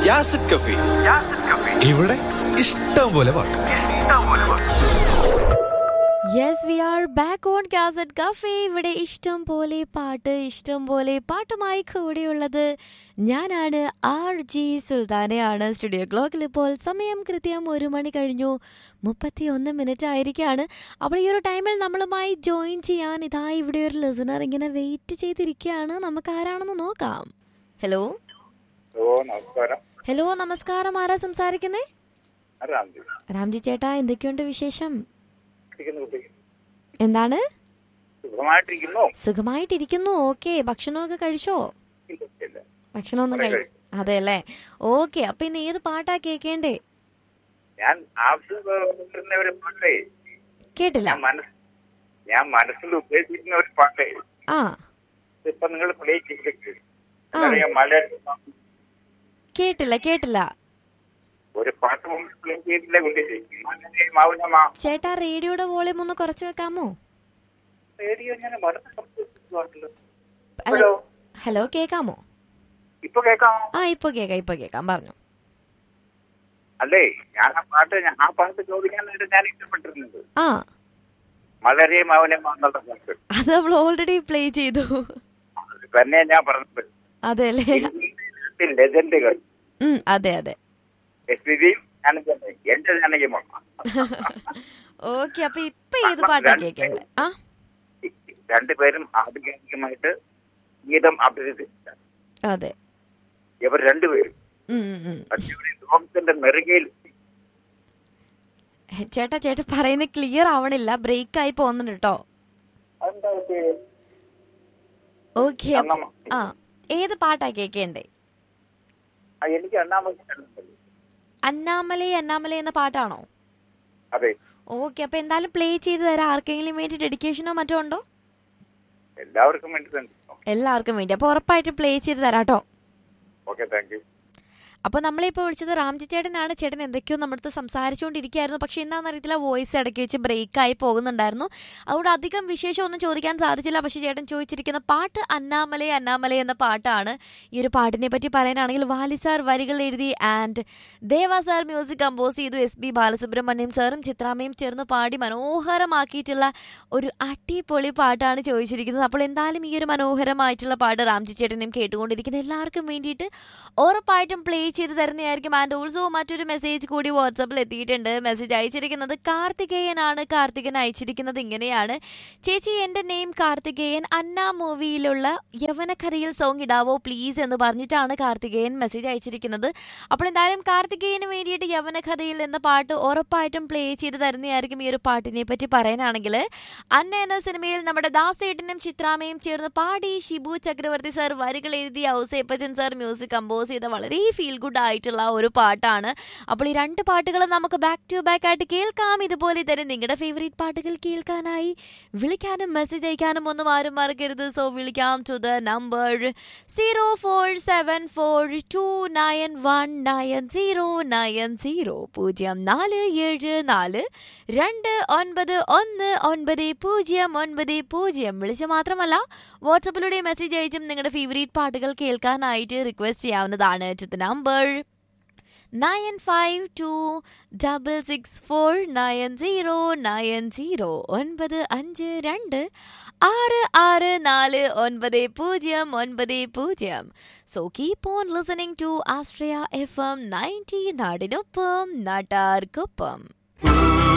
യാസിഡ് കഫി ഇവിടെ ഇഷ്ടം പോലെ പാട്ട് yes we are back on cassette cafe ഇവിടെ ഇഷ്ടം പോലെ പാട്ട് ഇഷ്ടം പോലെ പാട്ടുമായി കൂടെയുള്ളത് ഞാനാണ് ആർ ജി സുൽത്താനയാണ് സ്റ്റുഡിയോ ക്ലോക്കിൽ ഇപ്പോൾ സമയം കൃത്യം ഒരു മണി കഴിഞ്ഞു മുപ്പത്തി ഒന്ന് മിനിറ്റ് ആയിരിക്കാണ് അപ്പോൾ ഈ ഒരു ടൈമിൽ നമ്മളുമായി ജോയിൻ ചെയ്യാൻ ഇതാ ഇവിടെ ഒരു ലിസണർ ഇങ്ങനെ വെയിറ്റ് ചെയ്തിരിക്കുകയാണ് നമുക്ക് ആരാണെന്ന് നോക്കാം ഹലോ ഓ നമസ്കാരം ഹലോ നമസ്കാരം ആരാ സംസാരിക്കുന്നേ രാംജി രാംജി ചേട്ടാ എന്തൊക്കെയുണ്ട് വിശേഷം ഇരിക്കുന്നു കുട്ടി എന്താണ് സുഖമായിട്ടിരിക്കുന്നു സുഖമായിട്ടിരിക്കുന്നു ഓക്കെ ഭക്ഷണമൊക്കെ കഴിച്ചോ ഇല്ല, ഇല്ല. ഭക്ഷണമൊന്നും കുറെ കഴിച്ചു അതെ അല്ലേ ഓക്കെ അപ്പൊ ഇന്ന് ഏത് പാട്ടാ കേക്കേണ്ടേ ഞാൻ ആവശ്യപ്പെടുന്ന ഒരു പാട്ടേ കേട്ടില്ല ഞാൻ മനസ് ഞാൻ മനസ്സിൽ ഉദ്ദേശിക്കുന്ന ഒരു പാട്ടേ ആ ഇപ്പൊ നിങ്ങൾ പ്ലേ ചെയ്തിട്ട് ആ. മലയാളം കേട്ടില്ല കേട്ടില്ല ഒരു പാട്ട് പ്ലേ ചെയ്തില്ല കുട്ടി മലരെ മൗനമാ ചേട്ടാ റേഡിയോയുടെ വോളിയം ഒന്ന് കുറച്ച് വെക്കാമോ റേഡിയോ ഞാൻ മറന്ന് സംസാരിക്കുവാണല്ലോ. അല്ല ഹലോ ഹലോ കേക്കാമോ ഇപ്പൊ കേൾക്കാം ആ ഇപ്പൊ കേക്കാം ഇപ്പൊ കേക്കാം പറഞ്ഞു അല്ലേ ഞാൻ ആ പാട്ട് ഞാൻ- ആ പാട്ട് ചോദിക്കാനായിട്ട് ഞാൻ ഇഷ്ടപ്പെട്ടിരുന്നത് ആ മലരെ മൗനമാ എന്നുള്ള പാട്ട് അത് നമ്മൾ ഓൾറെഡി പ്ലേ ചെയ്തു അത് തന്നെ ഞാൻ പറഞ്ഞത് അതെ അല്ലേ ലെജൻഡുകൾ ഉം അതെ അതെ എസ് പി ബിയും ഞാനും തന്നെ എന്റെ ജനകീയമാണ് ഓക്കെ അപ്പൊ ഇപ്പൊ ഏത് പാട്ടാ കേക്കേണ്ടേ ആ രണ്ടുപേരും ആധികാരികമായിട്ട് ഗീതം അഭ്യസിച്ച അതെ ഇവർ രണ്ടുപേരും ഉം ഉം, ഉം പക്ഷേ ഇവര് ലോകത്തിന്റെ നെറുകയിൽ ചേട്ടാ ചേട്ടാ പറയുന്നത് ക്ലിയർ ആവണില്ല ബ്രേക്ക് ആയി പോകുന്നുണ്ട് കേട്ടോ അതെന്താ പറ്റിയെ? ഓക്കെ അന്നമ്മ. ആ ഏത് പാട്ടാ കേക്കേണ്ടേ ആ, എനിക്ക് എണ്ണാമത്തെ അന്നാമലേ അന്നാമലേ എന്ന പാട്ടാണോ അതെ ഓക്കെ അപ്പൊ എന്തായാലും പ്ലേ ചെയ്ത് തരാം ആർക്കെങ്കിലും വേണ്ടി ഡെഡിക്കേഷനോ മറ്റോ ഉണ്ടോ എല്ലാവർക്കും വേണ്ടി തന്നെ എല്ലാവർക്കും വേണ്ടി അപ്പൊ ഉറപ്പായിട്ടും പ്ലേ ചെയ്ത് തരാം കേട്ടോ ഓക്കെ താങ്ക് യു അപ്പോൾ നമ്മളിപ്പോൾ വിളിച്ചത് രാംജി ചേട്ടനാണ് ചേട്ടൻ എന്തൊക്കെയോ നമ്മുടെ സംസാരിച്ചുകൊണ്ടിരിക്കുകയായിരുന്നു പക്ഷേ എന്താണെന്ന് അറിയത്തില്ല വോയിസ് ഇടയ്ക്ക് വെച്ച് ബ്രേക്കായി പോകുന്നുണ്ടായിരുന്നു അതുകൊണ്ട് അധികം വിശേഷമൊന്നും ചോദിക്കാൻ സാധിച്ചില്ല പക്ഷേ ചേട്ടൻ ചോദിച്ചിരിക്കുന്ന പാട്ട് അന്നാമലേ അന്നാമലേ എന്ന പാട്ടാണ് ഈ ഒരു പാട്ടിനെ പറ്റി പറയാനാണെങ്കിൽ വാലി സാർ വരികൾ എഴുതി and Deva sir music compose ചെയ്തു എസ് ബി ബാലസുബ്രഹ്മണ്യം സാറും ചിത്രാമ്മയും ചേർന്ന് പാടി മനോഹരമാക്കിയിട്ടുള്ള ഒരു അടിപൊളി പാട്ടാണ് ചോദിച്ചിരിക്കുന്നത് അപ്പോൾ എന്തായാലും ഈ ഒരു മനോഹരമായിട്ടുള്ള പാട്ട് രാംജി ചേട്ടനും കേട്ടുകൊണ്ടിരിക്കുന്ന എല്ലാവർക്കും വേണ്ടിയിട്ട് ഉറപ്പായിട്ടും പ്ലേ ചെയ്ത് തരുന്നതായിരിക്കും ആൻഡ് ഓൾസോ മറ്റൊരു മെസ്സേജ് കൂടി വാട്സപ്പിൽ എത്തിയിട്ടുണ്ട് മെസ്സേജ് അയച്ചിരിക്കുന്നത് കാർത്തികേയനാണ് കാർത്തികൻ അയച്ചിരിക്കുന്നത് ഇങ്ങനെയാണ് ചേച്ചി എൻ്റെ നെയിം കാർത്തികേയൻ അന്ന മൂവിയിലുള്ള യവനക്കരയിൽ സോങ് ഇടാവോ പ്ലീസ് എന്ന് പറഞ്ഞിട്ടാണ് കാർത്തികേയൻ മെസ്സേജ് അയച്ചിരിക്കുന്നത് അപ്പോൾ എന്തായാലും കാർത്തികേയന് വേണ്ടിയിട്ട് യവനകഥയിൽ എന്ന പാട്ട് ഉറപ്പായിട്ടും പ്ലേ ചെയ്ത് തരുന്നതായിരിക്കും ഈ ഒരു പാട്ടിനെ പറ്റി പറയാനാണെങ്കിൽ അന്ന എന്ന സിനിമയിൽ നമ്മുടെ ദാസേട്ടനും ചിത്രാമയും ചേർന്ന് പാടി ഷിബു ചക്രവർത്തി സാർ വരികൾ എഴുതി ഔസേപ്പച്ചൻ സാർ മ്യൂസിക് കമ്പോസ് ചെയ്ത വളരെ ഫീൽ ഗുഡ് ആയിട്ടുള്ള ഒരു പാട്ടാണ് അപ്പോൾ ഈ രണ്ട് പാട്ടുകളും നമുക്ക് ബാക്ക് ടു ബാക്ക് ആയിട്ട് കേൾക്കാം ഇതുപോലെ തന്നെ നിങ്ങളുടെ ഫേവറേറ്റ് പാട്ടുകൾ കേൾക്കാനായി വിളിക്കാനും മെസ്സേജ് അയക്കാനും ഒന്നും ആരും മറക്കരുത് സോ വിളിക്കാം to the number zero four seven four two nine one nine zero nine zero പൂജ്യം നാല് ഏഴ് നാല് രണ്ട് ഒൻപത് ഒന്ന് ഒൻപത് പൂജ്യം ഒൻപത് പൂജ്യം വിളിച്ച് മാത്രമല്ല വാട്സപ്പിലൂടെ മെസ്സേജ് അയച്ചും നിങ്ങളുടെ ഫേവറേറ്റ് പാട്ടുകൾ കേൾക്കാനായിട്ട് റിക്വസ്റ്റ് ചെയ്യാവുന്നതാണ് to the number nine five two double six four nine zero nine zero ഒൻപത് അഞ്ച് രണ്ട് ആറ് ആറ് നാല് ഒൻപത് പൂജ്യം ഒൻപത് പൂജ്യം so keep on listening to Astria F M ninety നാടിനൊപ്പം നാട്ടാർക്കൊപ്പം